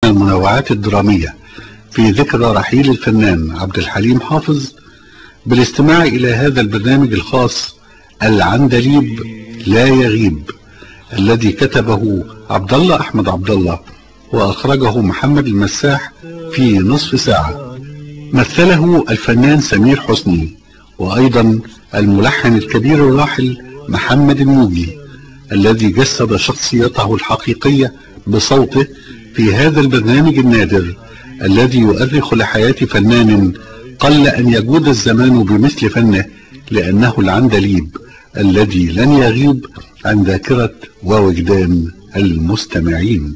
المنوعات الدرامية في ذكرى رحيل الفنان عبد الحليم حافظ بالاستماع إلى هذا البرنامج الخاص العندليب لا يغيب الذي كتبه عبد الله أحمد عبد الله وأخرجه محمد المساح في نصف ساعة مثله الفنان سمير حسني وأيضا الملحن الكبير الراحل محمد الموجي الذي جسد شخصيته الحقيقية بصوته في هذا البرنامج النادر الذي يؤرخ لحياة فنان قل أن يجود الزمان بمثل فنه لأنه العندليب الذي لن يغيب عن ذاكرة ووجدان المستمعين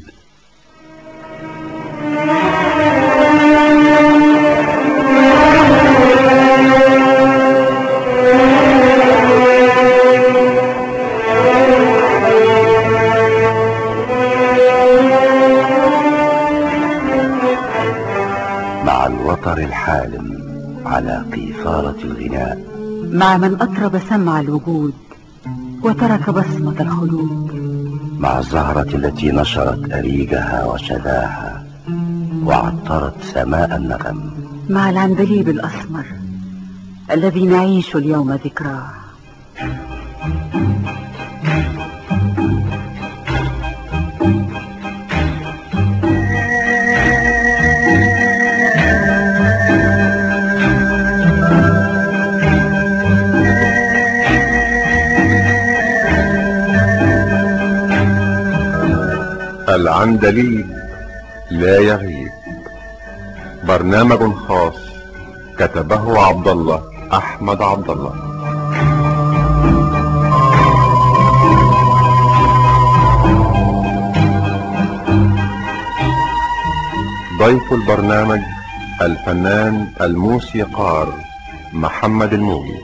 مع الوتر الحالم على قيثارة الغناء مع من أطرب سمع الوجود وترك بصمة الخلود مع الزهرة التي نشرت أريجها وشذاها وعطرت سماء النغم مع العندليب الأسمر الذي نعيش اليوم ذكراه العندليب لا يغيب برنامج خاص كتبه عبد الله احمد عبد الله ضيف البرنامج الفنان الموسيقار محمد الموجي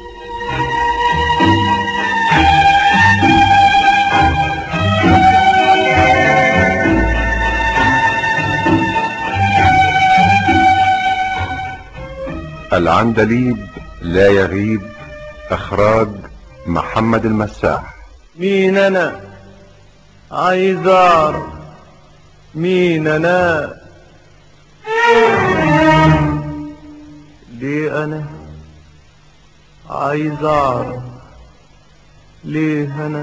العندليب لا يغيب اخراج محمد المساح مين انا عايز اعرف مين انا ليه انا عايز اعرف ليه انا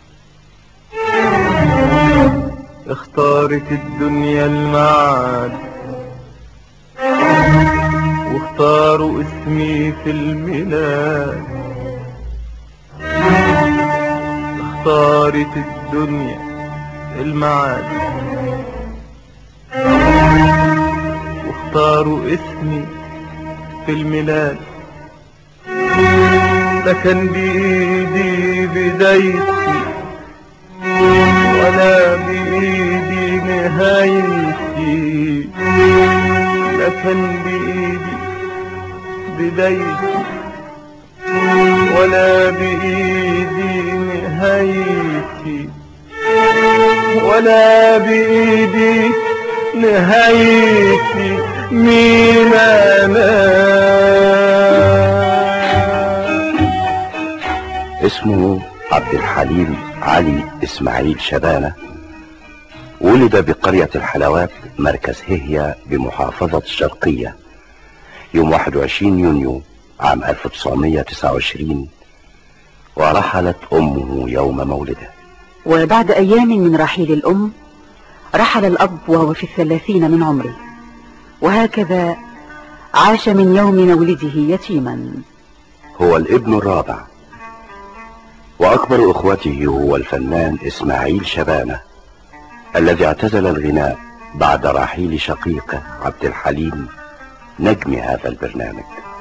اختارت الدنيا المعاد واختاروا اسمي في الميلاد اختارت الدنيا المعاد واختاروا اسمي في الميلاد ده كان بإيدي بدايتي ولا بإيدي نهايتي ده كان بإيدي بدايتي ولا بإيدي نهايتي ولا بإيدي نهايتي مين أنا اسمه عبد الحليم علي اسماعيل شبانة ولد بقرية الحلوات مركز هيهيا بمحافظة الشرقية يوم 21 يونيو عام 1929 ورحلت أمه يوم مولده وبعد أيام من رحيل الأم رحل الأب وهو في الثلاثين من عمره وهكذا عاش من يوم مولده يتيما هو الابن الرابع وأكبر إخوته هو الفنان إسماعيل شبانة الذي اعتزل الغناء بعد رحيل شقيقه عبد الحليم نجم هذا البرنامج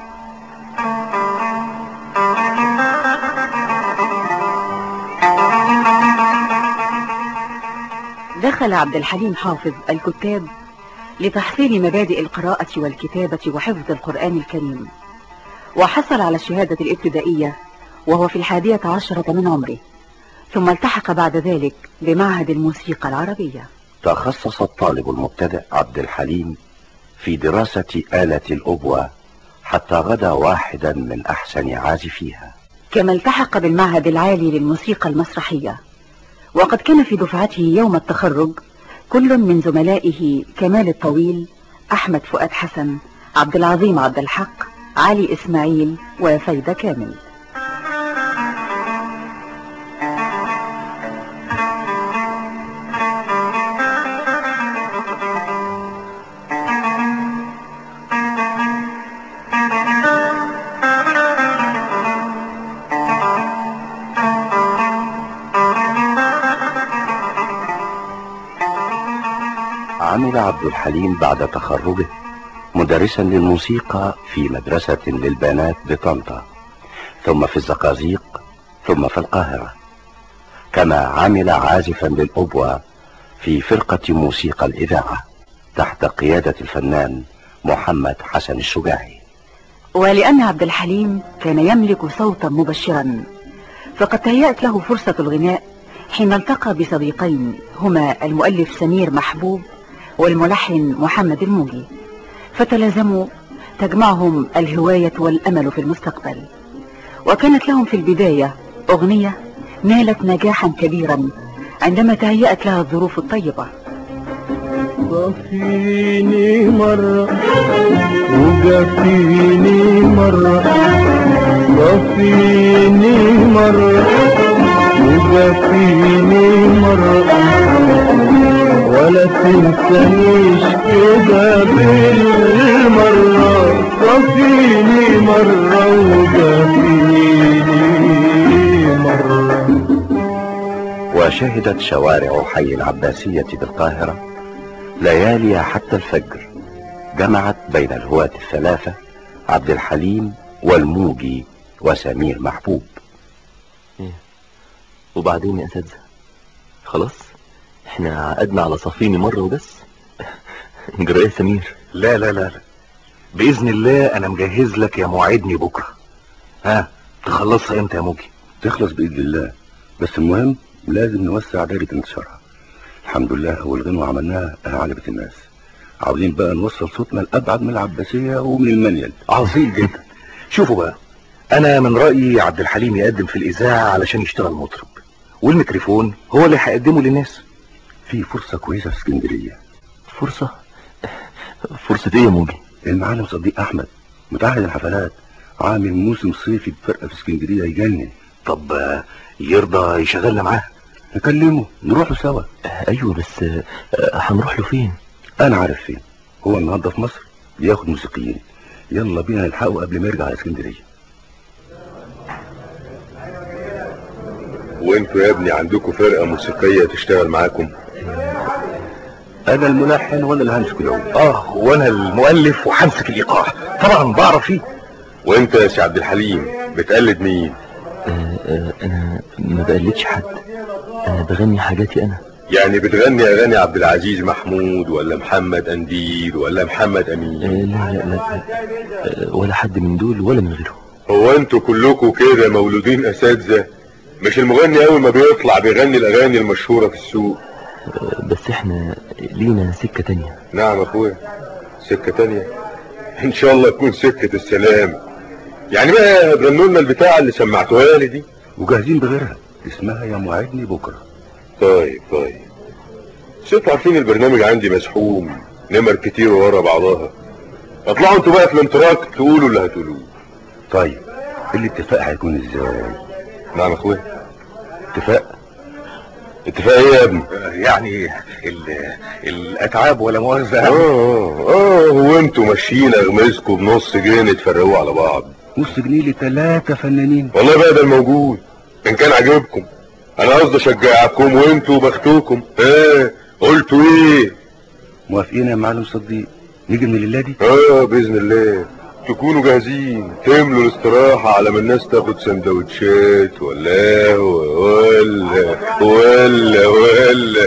دخل عبد الحليم حافظ الكتاب لتحصيل مبادئ القراءة والكتابة وحفظ القرآن الكريم وحصل على الشهادة الابتدائية وهو في الحادية عشرة من عمره ثم التحق بعد ذلك بمعهد الموسيقى العربية تخصص الطالب المبتدئ عبد الحليم في دراسة آلة الأبوة حتى غدا واحدا من أحسن عازفيها كما التحق بالمعهد العالي للموسيقى المسرحية وقد كان في دفعته يوم التخرج كل من زملائه كمال الطويل أحمد فؤاد حسن عبد العظيم عبد الحق علي إسماعيل وفايدة كامل عمل عبد الحليم بعد تخرجه مدرسا للموسيقى في مدرسة للبنات بطنطا ثم في الزقازيق ثم في القاهرة كما عمل عازفا للأبوة في فرقة موسيقى الإذاعة تحت قيادة الفنان محمد حسن الشجاعي ولأن عبد الحليم كان يملك صوتا مبشرا فقد تهيأت له فرصة الغناء حين التقى بصديقين هما المؤلف سمير محبوب والملحن محمد الموجي فتلازموا تجمعهم الهواية والأمل في المستقبل وكانت لهم في البداية أغنية نالت نجاحا كبيرا عندما تهيأت لها الظروف الطيبة صفيني مرة وجفيني مرة صفيني مرة وجفيني مرة ولا تنسانيش كده بالمرة صفيني مرة وجفيني مرة وشهدت شوارع حي العباسية بالقاهرة ليالي حتى الفجر جمعت بين الهواة الثلاثة عبد الحليم والموجي وسمير محبوب وبعدين يا اساتذه خلاص احنا عقدنا على صفيني مره وبس جرى ايه يا سمير لا لا لا لا بإذن الله أنا مجهز لك يا موعدني بكرة ها تخلصها امتى يا موجي تخلص بإذن الله بس المهم لازم نوسع دايرة انتشارها الحمد لله أول غنوة عملناها عجبت الناس عاوزين بقى نوصل صوتنا لأبعد من العباسية ومن المنيل عظيم جدا شوفوا بقى أنا من رأيي عبد الحليم يقدم في الإذاعة علشان يشتغل مطرب والميكروفون هو اللي هيقدمه للناس في فرصة كويسة في اسكندرية فرصه فرصه ايه يا موجي المعلم صديق أحمد متعهد الحفلات عامل موسم صيفي بفرقة في اسكندرية يجنن طب آه، يرضى يشغلنا معاه نكلمه نروحوا سوا ايوه بس آه، هنروح له فين أنا عارف فين هو النهارده في مصر بياخد موسيقيين يلا بينا نلحقه قبل ما يرجع على اسكندرية وانتوا يا ابني عندكم فرقة موسيقية تشتغل معاكم أنا الملحن وأنا اللي همسك العود اه وانا المؤلف وهمسك الايقاع طبعا بعرف فيه وانت يا سي عبد الحليم بتقلد مين آه، آه، انا ما بقلدش حد انا بغني حاجاتي انا يعني بتغني اغاني عبد العزيز محمود ولا محمد انديل ولا محمد آه، امين لا لا لا آه، ولا حد من دول ولا من غيره هو انتوا كلكم كده مولودين اساتذة مش المغني اول ما بيطلع بيغني الاغاني المشهورة في السوق آه، بس احنا لينا سكه تانية نعم يا اخويا سكة تانية ان شاء الله تكون سكة السلام يعني بقى غنوا لنا البتاعة اللي سمعتوها لي دي وجاهزين بغيرها اسمها يا موعدني بكرة طيب طيب ست عارفين البرنامج عندي مسحوم نمر كتير ورا بعضها اطلعوا انتوا بقى في الانطراك تقولوا اللي هتقولوه طيب الاتفاق هيكون ازاي نعم يا اخويا اتفاق اتفاق ايه يا ابني آه، يعني ال الاتعاب ولا مؤاخذه اه اه اه هو انتوا ماشيين اغمزكم بنص جنيه تفرقوا على بعض نص جنيه لثلاثة فنانين والله بقى ده الموجود ان كان عاجبكم انا قصدي اشجعكم وانتوا بختوكم ايه قلتوا ايه موافقين يا معلم صديق نيجي من الليلة دي اه باذن الله تكونوا جاهزين تملوا الاستراحة على ما الناس تاخد سندوتشات ولا ولا ولا ولا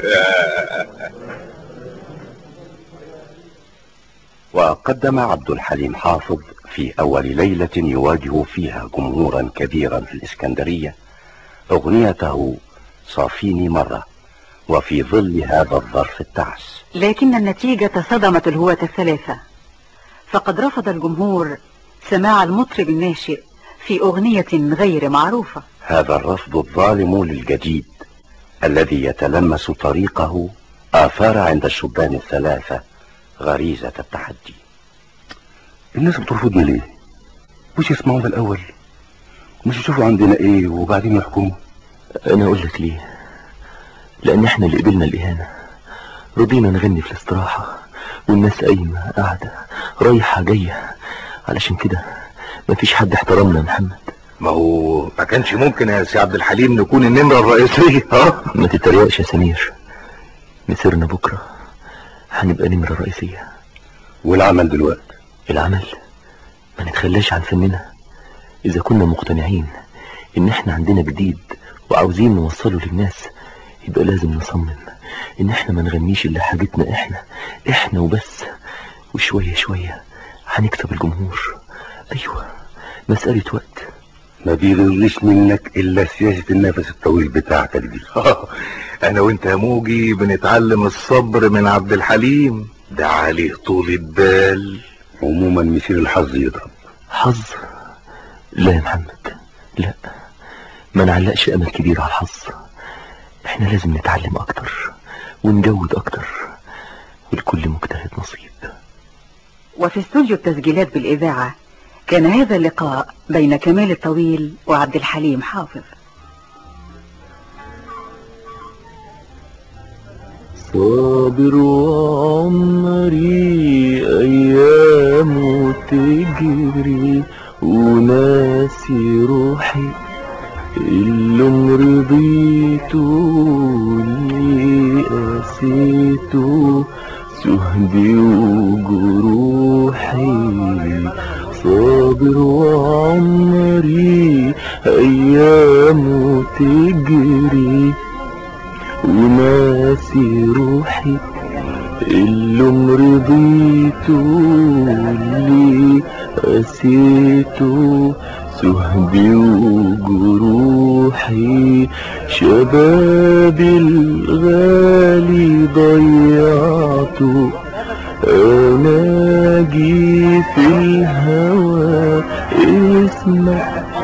وقدم عبد الحليم حافظ في أول ليلة يواجه فيها جمهورا كبيرا في الإسكندرية أغنيته صافيني مرة وفي ظل هذا الظرف التعس لكن النتيجة صدمت الهواة الثلاثة فقد رفض الجمهور سماع المطرب الناشئ في أغنية غير معروفة هذا الرفض الظالم للجديد الذي يتلمس طريقه آثار عند الشبان الثلاثة غريزة التحدي الناس بترفضني ليه مش يسمعونا الاول مش يشوفوا عندنا ايه وبعدين يحكموا انا اقول لك ليه لان احنا اللي قبلنا الاهانة رضينا نغني في الاستراحة والناس قايمة قاعدة رايحة جاية علشان كده مفيش حد احترمنا يا محمد ما هو ما كانش ممكن يا سي عبد الحليم نكون النمرة الرئيسية ها ما تتريقش يا سمير مسيرنا بكرة هنبقى نمرة رئيسية والعمل دلوقتي العمل ما نتخلاش عن فننا إذا كنا مقتنعين إن إحنا عندنا جديد وعاوزين نوصله للناس يبقى لازم نصمم إن إحنا ما نغنيش إلا حاجتنا إحنا إحنا وبس وشوية شوية هنكسب الجمهور أيوة مسألة وقت ما بيغلش منك الا سياسة النفس الطويل بتاعتك دي انا وانت يا موجي بنتعلم الصبر من عبد الحليم ده عليه طول البال عموما مسير الحظ يضرب حظ لا يا محمد لا ما نعلقش امل كبير على الحظ احنا لازم نتعلم اكتر ونجود اكتر والكل مجتهد نصيب وفي استوديو التسجيلات بالإذاعة كان هذا اللقاء بين كمال الطويل وعبد الحليم حافظ صابر وعمري أيام تجري وناسي روحي اللي رضيت اللي قسيت سهدي وجروحي صابر وعمري أيام تجري وناسي روحي اللي مرضيت اللي قسيت سهدي وجروحي شبابي الغالي ضيعته انا جي في الهوى اسمع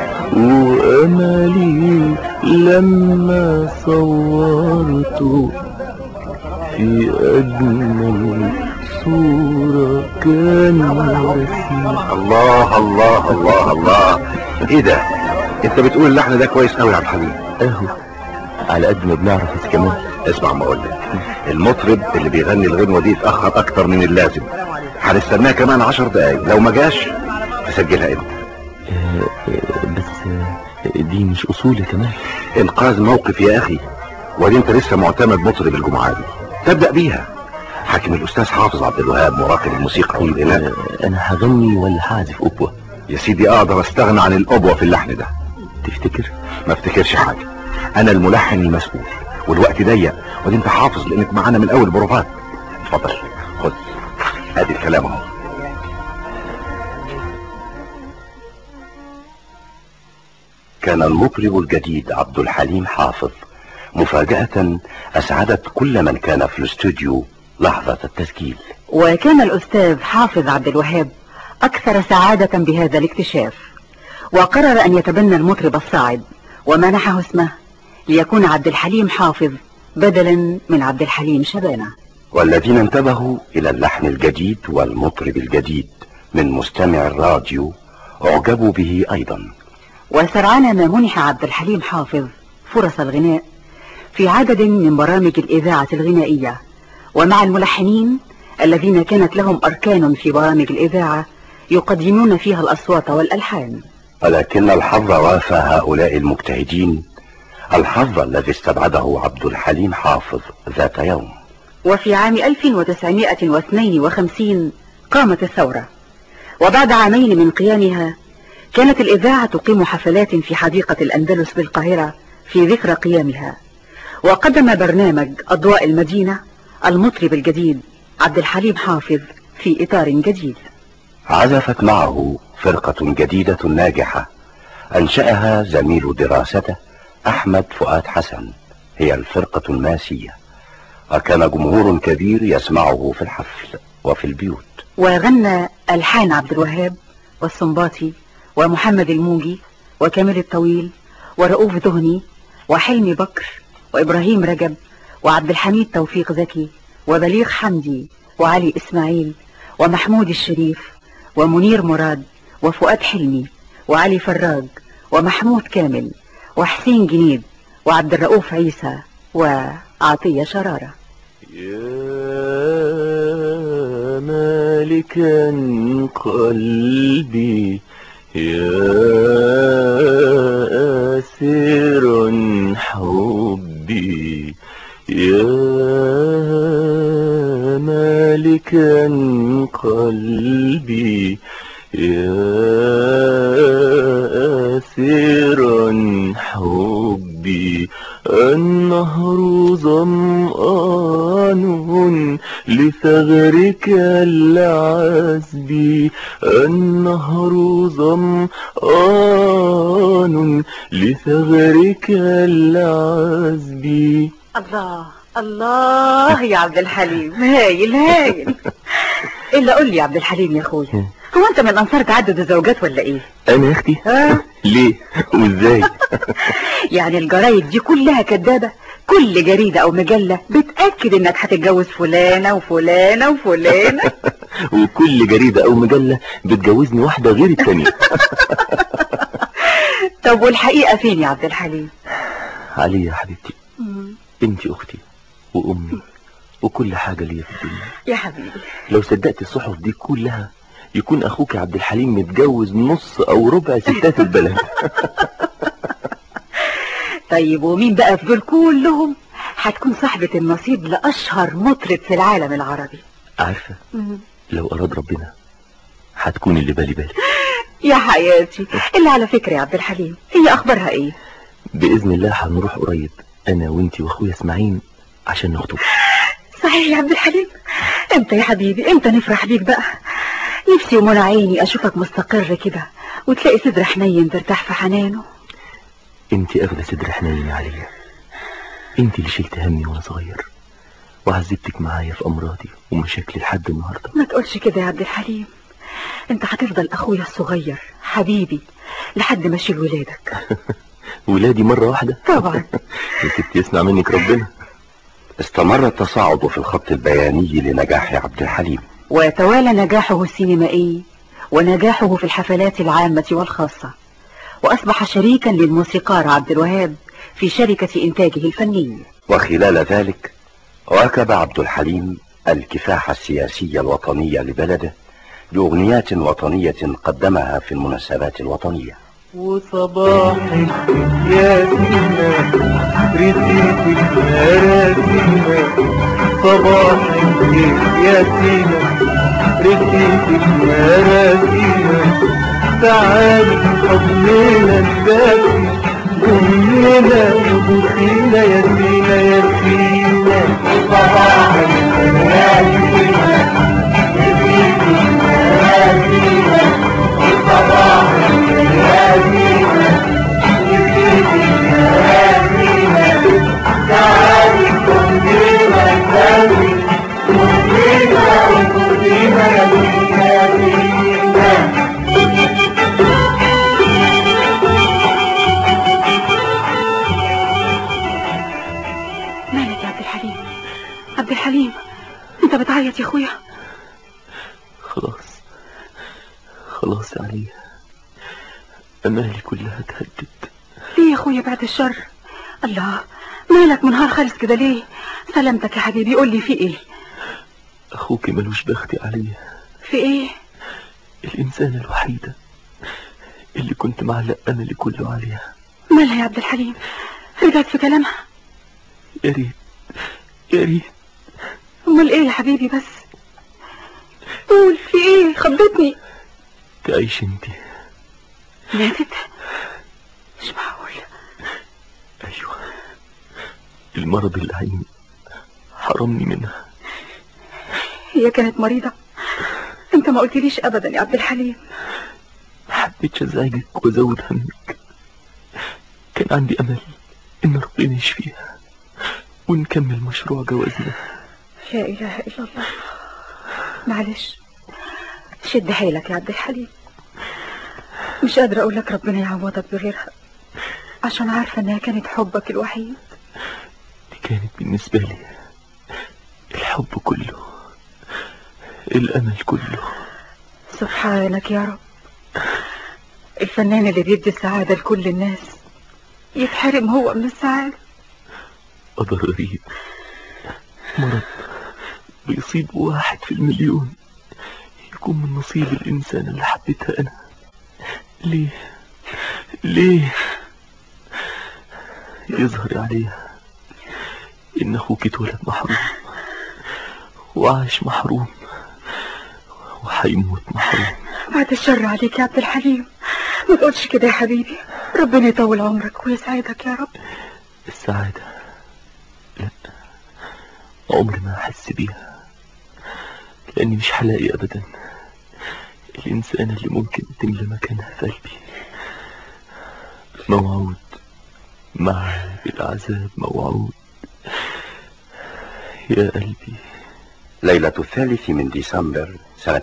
واملي لما صورته في اجمل صورة كان رسمها الله الله الله الله ايه ده انت بتقول اللحن ده كويس قوي يا عبد الحليم اهو على قد ما بنعرف يا كمان اسمع ما اقول لك المطرب اللي بيغني الغنوه دي اتاخر اكتر من اللازم هنستناه كمان عشر دقايق لو ما جاش تسجلها انت آه، آه، بس آه، دي مش اصول يا كمال انقاذ موقف يا اخي وادي انت لسه معتمد مطرب الجمعه دي تبدا بيها حاكم الاستاذ حافظ عبد الوهاب مراقب الموسيقى والغناء آه، انا هغني ولا هعزف أبوة يا سيدي اقدر استغنى عن الابوه في اللحن ده تفتكر ما افتكرش حاجه انا الملحن المسؤول والوقت ضيق ودي انت حافظ لانك معانا من اول بروفات اتفضل خد ادي الكلام اهو كان المطرب الجديد عبد الحليم حافظ مفاجأة أسعدت كل من كان في الاستوديو لحظة التسجيل وكان الأستاذ حافظ عبد الوهاب أكثر سعادة بهذا الاكتشاف وقرر أن يتبنى المطرب الصاعد ومنحه اسمه ليكون عبد الحليم حافظ بدلا من عبد الحليم شبانة والذين انتبهوا إلى اللحن الجديد والمطرب الجديد من مستمع الراديو أعجبوا به أيضا وسرعان ما منح عبد الحليم حافظ فرص الغناء في عدد من برامج الإذاعة الغنائية ومع الملحنين الذين كانت لهم أركان في برامج الإذاعة يقدمون فيها الأصوات والألحان ولكن الحظ وافى هؤلاء المجتهدين الحظ الذي استبعده عبد الحليم حافظ ذات يوم وفي عام 1952 قامت الثورة وبعد عامين من قيامها كانت الإذاعة تقيم حفلات في حديقة الأندلس بالقاهرة في ذكرى قيامها وقدم برنامج أضواء المدينة المطرب الجديد عبد الحليم حافظ في إطار جديد عزفت معه فرقة جديدة ناجحة أنشأها زميل دراسته أحمد فؤاد حسن هي الفرقة الماسية وكان جمهور كبير يسمعه في الحفل وفي البيوت وغنى ألحان عبد الوهاب والسنباطي ومحمد الموجي وكامل الطويل ورؤوف دهني وحلمي بكر وإبراهيم رجب وعبد الحميد توفيق زكي وبليغ حمدي وعلي إسماعيل ومحمود الشريف ومنير مراد وفؤاد حلمي وعلي فراج ومحمود كامل وحسين جنيد وعبد الرؤوف عيسى وعطية شرارة يا مالكا قلبي يا أسير حبي يا مالكا قلبي يا أسير حبي النهر ظمآن لثغرك العذب النهر ظمآن لثغرك العذب الله الله يا عبد الحليم هايل هايل إلا قول لي يا عبد الحليم يا أخويا هو أنت من أنصار تعدد الزوجات ولا إيه؟ أنا يا أختي ها؟ ليه وإزاي يعني الجرايد دي كلها كدابة كل جريدة أو مجلة بتأكد إنك هتتجوز فلانة وفلانة وفلانة وكل جريدة أو مجلة بتجوزني واحدة غير التانية طب والحقيقة فين يا عبد الحليم؟ علي يا حبيبتي انت أختي وأمي وكل حاجة ليا في الدنيا يا حبيبي لو صدقت الصحف دي كلها يكون أخوك عبد الحليم متجوز نص أو ربع ستات البلد طيب ومين بقى في دول كلهم هتكون صاحبة النصيب لأشهر مطرب في العالم العربي عارفة لو أراد ربنا هتكون اللي بالي بالي يا حياتي اللي على فكرة يا عبد الحليم هي أخبارها إيه؟ بإذن الله هنروح قريب أنا وأنتي وأخويا اسماعيل عشان نخطب صحيح يا عبد الحليم امتى يا حبيبي امتى نفرح بيك بقى نفسي ومنى عيني اشوفك مستقر كده وتلاقي صدر حنين ترتاح في حنانه انتي أخدة صدر حنين عليا انتي اللي شلت همي وأنا صغير وعذبتك معايا في أمراضي ومشاكلي لحد النهاردة ما تقولش كده يا عبد الحليم انت هتفضل اخويا الصغير حبيبي لحد ما اشيل ولادك ولادي مرة واحدة طبعا يا ستي يسمع منك ربنا استمر التصاعد في الخط البياني لنجاح عبد الحليم ويتوالى نجاحه السينمائي ونجاحه في الحفلات العامة والخاصة وأصبح شريكا للموسيقار عبد الوهاب في شركة إنتاجه الفني وخلال ذلك واكب عبد الحليم الكفاح السياسي الوطني لبلده بأغنيات وطنية قدمها في المناسبات الوطنية وصباحك يا سينا رسيتك مراسينا صباحك يا سينا رسيتك مراسينا تعالي حضننا الدافي أمنا وبوسينا يا سينا يا سينا صباحك يا سينا رسيتك مراسينا صباحك يا سينا رسيتك مراسينا تعالي حضننا الدافي أمنا وبوسينا يا سينا يا سينا مالك يا عبد الحليم عبد الحليم انت بتعيط يا اخويا خلاص خلاص يا علي أمالي كلها اتهدت ليه يا اخويا بعد الشر الله مالك منهار خالص كده ليه سلامتك يا حبيبي قول لي في ايه أخوك ملوش بختي عليا في ايه الإنسانة الوحيدة اللي كنت معلق أملي كله عليها مالها يا عبد الحليم رجعت في كلامها يا ريت يا ريت امال ايه يا حبيبي بس قول في ايه خضتني تعيش انت ماتت مش معقول أيوة المرض اللعين حرمني منها هي كانت مريضة انت ما قلتليش ابدا يا عبد الحليم ما حبيتش أزعجك وأزود همك كان عندي أمل إن ربنا يشفيها ونكمل مشروع جوازنا لا اله الا الله معلش شد حيلك يا عبد الحليم مش قادرة اقول لك ربنا يعوضك بغيرها عشان عارفة انها كانت حبك الوحيد كانت بالنسبة لي الحب كله الأمل كله سبحانك يا رب الفنان اللي بيدي السعادة لكل الناس يتحرم هو من السعادة قدر غريب مرض بيصيب واحد في المليون يكون من نصيب الإنسان اللي حبيتها أنا ليه ليه يظهر عليها إن أخوك اتولد محروم وعاش محروم وحيموت محروم بعد الشر عليك يا عبد الحليم ما تقولش كده يا حبيبي ربنا يطول عمرك ويسعدك يا رب السعادة لا عمري ما أحس بيها لأني مش هلاقي أبدا الإنسان اللي ممكن تملى مكانها في قلبي موعود معي بالعذاب موعود يا قلبي ليلة الثالث من ديسمبر سنة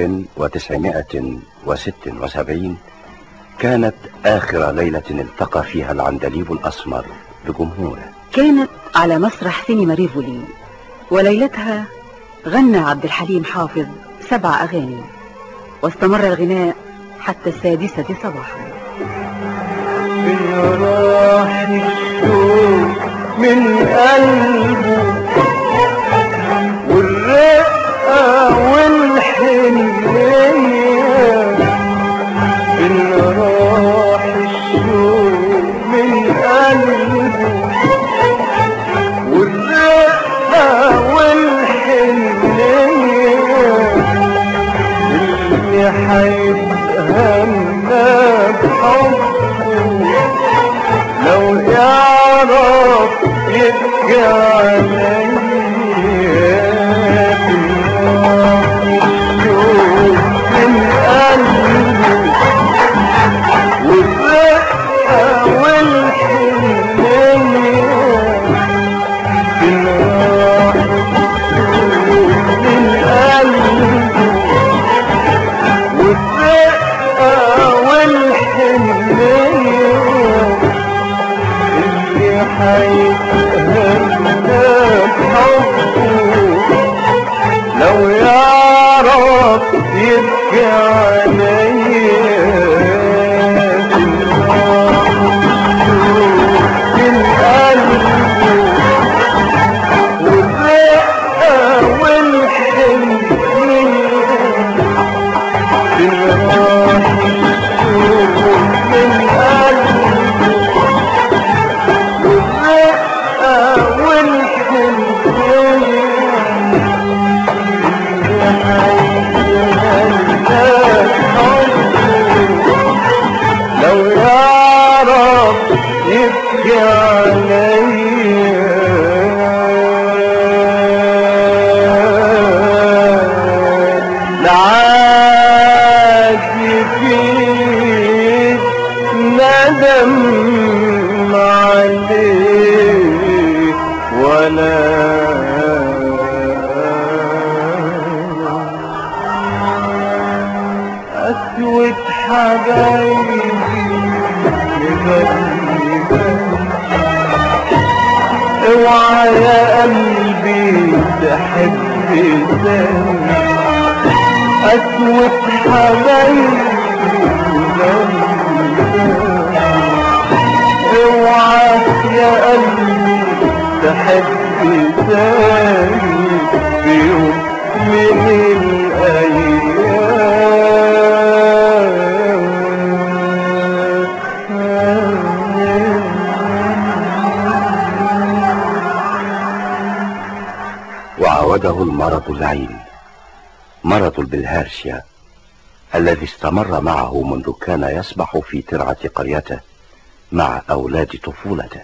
1976 كانت آخر ليلة التقى فيها العندليب الأسمر بجمهوره كانت على مسرح سينما ريفولي وليلتها غنى عبد الحليم حافظ سبع أغاني واستمر الغناء حتى السادسة صباحا من راح الشوق من قلبه والرقة والحنية من راح الشوق من قلبه والرقة والحنية اللي حيتهنى بحبه لو يعرف يبكي عليا بالشوق من قلبه والرقة والحنية بالراحة من قلبه والرقة والحنية اللي حيتهنى بحبه لو يعرف يبكي عليا من قلبه والرقة والحنية لو يعرف يبكي عليا لعاد فيه ندم عليه ولا أسود حبايبي اوعى يا قلبي تحب تاني أسود حبايبي اوعى يا قلبي تحب تاني في يوم من الأيام وعاوده المرض اللعين مرض البلهارسيا الذي استمر معه منذ كان يسبح في ترعة قريته مع أولاد طفولته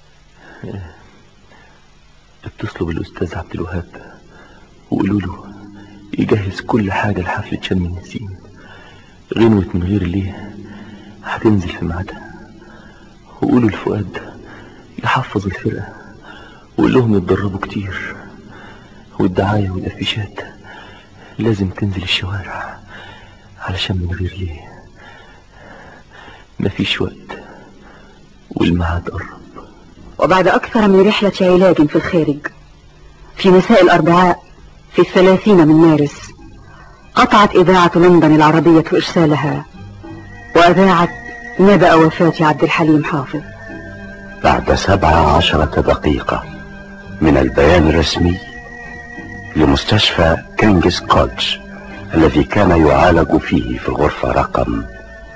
اتصلوا بالأستاذ عبد الوهاب وقولوا له يجهز كل حاجة لحفلة شم النسيم غنوة من غير ليه هتنزل في ميعادها وقولوا لفؤاد يحفظ الفرقة وقول لهم يتدربوا كتير والدعاية والأفيشات لازم تنزل الشوارع علشان من غير ليه مفيش وقت والميعاد قرب وبعد أكثر من رحلة علاج في الخارج في مساء الأربعاء في الثلاثين من مارس قطعت إذاعة لندن العربية إرسالها وأذاعت نبأ وفاة عبد الحليم حافظ بعد سبع عشرة دقيقة من البيان الرسمي لمستشفى كينجز كولج الذي كان يعالج فيه في الغرفة رقم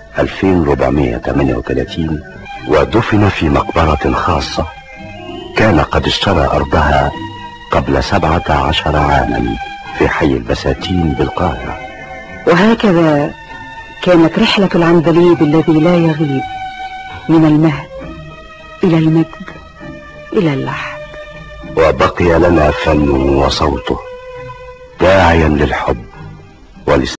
2438 ودفن في مقبرة خاصة كان قد اشترى أرضها قبل سبعة عشر عاما في حي البساتين بالقاهرة وهكذا كانت رحلة العندليب الذي لا يغيب من المهد إلى المجد إلى اللحد وبقي لنا فن وصوته داعيا للحب والاستماع